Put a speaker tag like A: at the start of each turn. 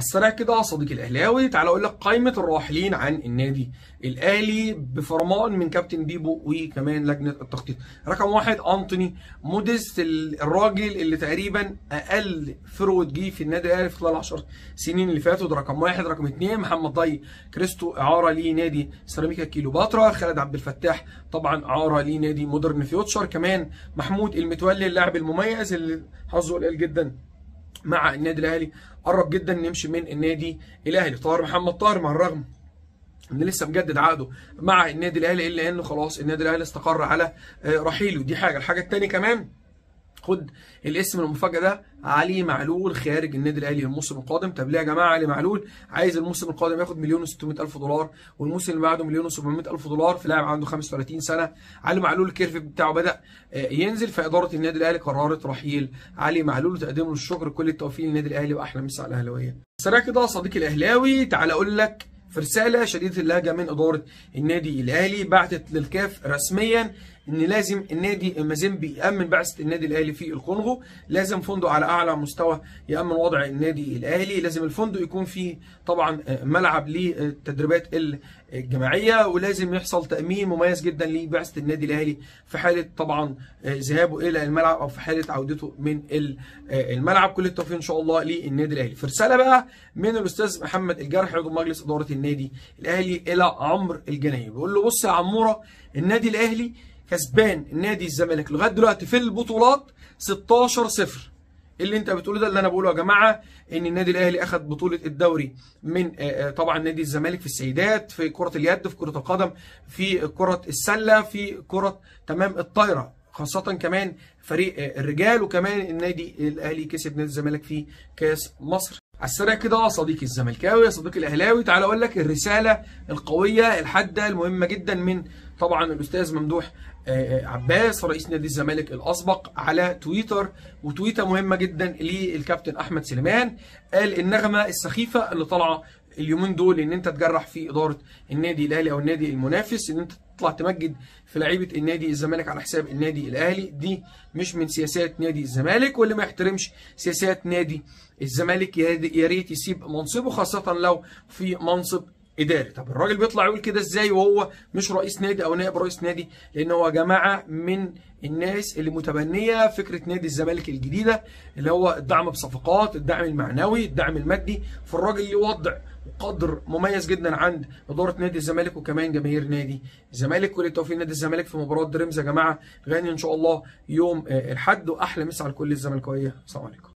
A: السريع كده صديقي الاهلاوي تعال اقول لك قائمه الراحلين عن النادي الاهلي بفرمان من كابتن بيبو وكمان لجنه التخطيط رقم واحد انتوني موديست الراجل اللي تقريبا اقل فرود جه في النادي الاهلي في خلال 10 سنين اللي فاتوا ده رقم واحد رقم اثنين محمد ضي كريستو اعاره لنادي سيراميكا كيلوباترا خالد عبد الفتاح طبعا اعاره لنادي مودرن فيوتشر كمان محمود المتولي اللاعب المميز اللي حظه قليل جدا مع النادي الاهلي قرب جدا نمشي من النادي الاهلي طاهر محمد طاهر مع الرغم ان لسه مجدد عقده مع النادي الاهلي الا انه خلاص النادي الاهلي استقر على رحيله دي حاجه الحاجه الثانيه كمان خد الاسم المفاجاه ده علي معلول خارج النادي الاهلي الموسم القادم طب ليه يا جماعه علي معلول عايز الموسم القادم ياخد مليون و600 الف دولار والموسم اللي بعده مليون و700 الف دولار في لاعب عنده 35 سنه علي معلول الكيرف بتاعه بدا ينزل فاداره النادي الاهلي قررت رحيل علي معلول وتقدم له الشكر كل التوفيق للنادي الاهلي واحلى مسا على الاهلاويه سريع كده صديقي الاهلاوي تعال اقول لك في رساله شديده اللهجه من اداره النادي الاهلي بعتت للكاف رسميا ان لازم النادي مازيمبي يامن بعثه النادي الاهلي في الكونغو لازم فندق على اعلى مستوى يامن وضع النادي الاهلي لازم الفندق يكون فيه طبعا ملعب للتدريبات الجماعيه ولازم يحصل تامين مميز جدا لبعثه النادي الاهلي في حاله طبعا ذهابه الى الملعب او في حاله عودته من الملعب كل التوفيق ان شاء الله للنادي الاهلي في رساله بقى من الاستاذ محمد الجرح عضو مجلس اداره النادي الاهلي الى عمرو الجنايي بيقول له بص يا عموره النادي الاهلي كسبان نادي الزمالك لغايه دلوقتي في البطولات 16 0 اللي انت بتقوله ده اللي انا بقوله يا جماعه ان النادي الاهلي اخذ بطوله الدوري من طبعا نادي الزمالك في السيدات في كره اليد في كره القدم في كره السله في كره تمام الطايره خاصة كمان فريق الرجال وكمان النادي الاهلي كسب نادي الزمالك في كاس مصر على السريع كده صديقي الزملكاوي صديقي الاهلاوي تعال اقول لك الرساله القويه الحاده المهمه جدا من طبعا الاستاذ ممدوح عباس رئيس نادي الزمالك الاسبق على تويتر وتويته مهمه جدا للكابتن احمد سليمان قال النغمه السخيفه اللي طالعه اليومين دول ان انت تجرح في اداره النادي الاهلي او النادي المنافس ان انت تطلع تمجد في لعيبه النادي الزمالك على حساب النادي الاهلي دي مش من سياسات نادي الزمالك واللي ما يحترمش سياسات نادي الزمالك يا ريت يسيب منصبه خاصه لو في منصب اداري طب الراجل بيطلع يقول كده ازاي وهو مش رئيس نادي او نائب رئيس نادي لان هو جماعه من الناس اللي متبنيه فكره نادي الزمالك الجديده اللي هو الدعم بصفقات الدعم المعنوي الدعم المادي فالراجل ليه وضع وقدر مميز جدا عند اداره نادي الزمالك وكمان جماهير نادي الزمالك كل التوفيق نادي الزمالك في مباراه دريمز يا جماعه غاني ان شاء الله يوم الاحد واحلى مسا على كل الزملكاويه السلام عليكم